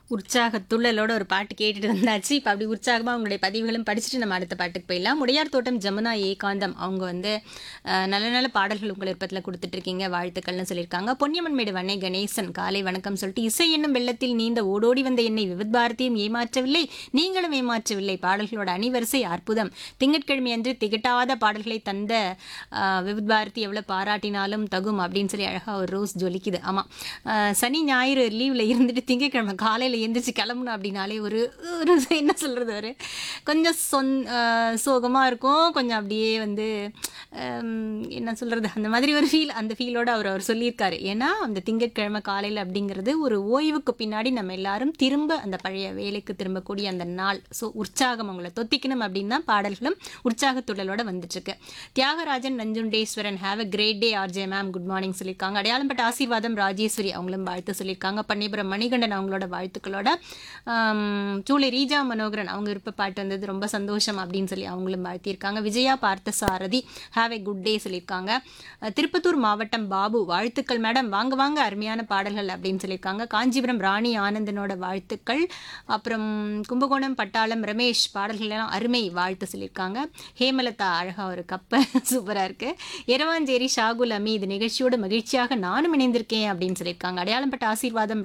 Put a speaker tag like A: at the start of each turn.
A: உற்சாக துள்ளலோட ஒரு பாட்டு கேட்டுட்டு வந்தாச்சு இப்போ அப்படி உற்சாகமாக உங்களுடைய பதிவுகளும் படிச்சுட்டு நம்ம அடுத்த பாட்டுக்கு போயிடலாம் முடையார் தோட்டம் ஜமுனா ஏகாந்தம் அவங்க வந்து அஹ், நல்ல நல்ல பாடல்கள் உங்கள் விருப்பத்தில் கொடுத்துட்ருக்கீங்க வாழ்த்துக்கள்னு சொல்லியிருக்காங்க பொன்னியம்மன் மேடு வண்ணை கணேசன் காலை வணக்கம் சொல்லிட்டு இசை என்னும் வெள்ளத்தில் நீந்த ஓடோடி வந்த என்னை விவித் பாரதியும் ஏமாற்றவில்லை நீங்களும் ஏமாற்றவில்லை பாடல்களோட அணிவரிசை அற்புதம் திங்கட்கிழமை அன்று திகட்டாத பாடல்களை தந்த அஹ், விவித் பாரதி எவ்வளோ பாராட்டினாலும் தகும் அப்படின்னு சொல்லி அழகாக ஒரு ரோஸ் ஜொலிக்குது ஆமாம் சனி ஞாயிறு லீவில் இருந்துட்டு திங்கட்கிழமை காலையில் எந்திரிச்சு கிளம்பணும் அப்படின்னாலே ஒரு ஒரு என்ன சொல்கிறது ஒரு கொஞ்சம் சொன் சோகமாக இருக்கும் கொஞ்சம் அப்படியே வந்து ஹம், என்ன சொல்கிறது அந்த மாதிரி ஒரு ஃபீல் அந்த ஃபீலோட அவர் அவர் சொல்லியிருக்காரு ஏன்னா அந்த திங்கட்கிழமை காலையில் அப்படிங்கிறது ஒரு ஓய்வுக்கு பின்னாடி நம்ம எல்லாரும் திரும்ப அந்த பழைய வேலைக்கு திரும்பக்கூடிய அந்த நாள் ஸோ உற்சாகம் அவங்கள தொத்திக்கணும் அப்படின்னு தான் பாடல்களும் உற்சாகத்துடலோட வந்துட்டுருக்கு Thiyagarajan Nanjundeswaran have a great day RJ ma'am good morning சொல்லியிருக்காங்க அடையாளம்பட்ட ஆசீர்வாதம் ராஜேஸ்வரி அவங்களும் வாழ்த்து சொல்லியிருக்காங்க பன்னிபுரம் மணிகண்டன் அவங்களோட வாழ்த்துக்களோட ஆம், சூளை ரீஜா மனோகரன் அவங்க விருப்ப பாட்டு வந்தது ரொம்ப சந்தோஷம் அப்படின்னு சொல்லி அவங்களும் வாழ்த்தியிருக்காங்க Vijaya Parthasarathy have a good day சொல்லியிருக்காங்க அஹ், திருப்பத்தூர் மாவட்டம் பாபு வாழ்த்துக்கள் மேடம் வாங்க வாங்க அருமையான பாடல்கள் அப்படின்னு சொல்லியிருக்காங்க காஞ்சிபுரம் ராணி ஆனந்தனோட வாழ்த்துக்கள் அப்புறம் கும்பகோணம் பட்டாளம் ரமேஷ் பாடல்கள் எல்லாம் அருமை வாழ்த்து சொல்லியிருக்காங்க ஹேமலதா அழகா ஒரு கப்பை சூப்பராக இருக்கு எரவாஞ்சேரி ஷாகுல் அமி இது நிகழ்ச்சியோட மகிழ்ச்சியாக நானும் இணைந்திருக்கேன் அப்படின்னு சொல்லியிருக்காங்க அடையாளம்பட்ட ஆசீர்வாதம்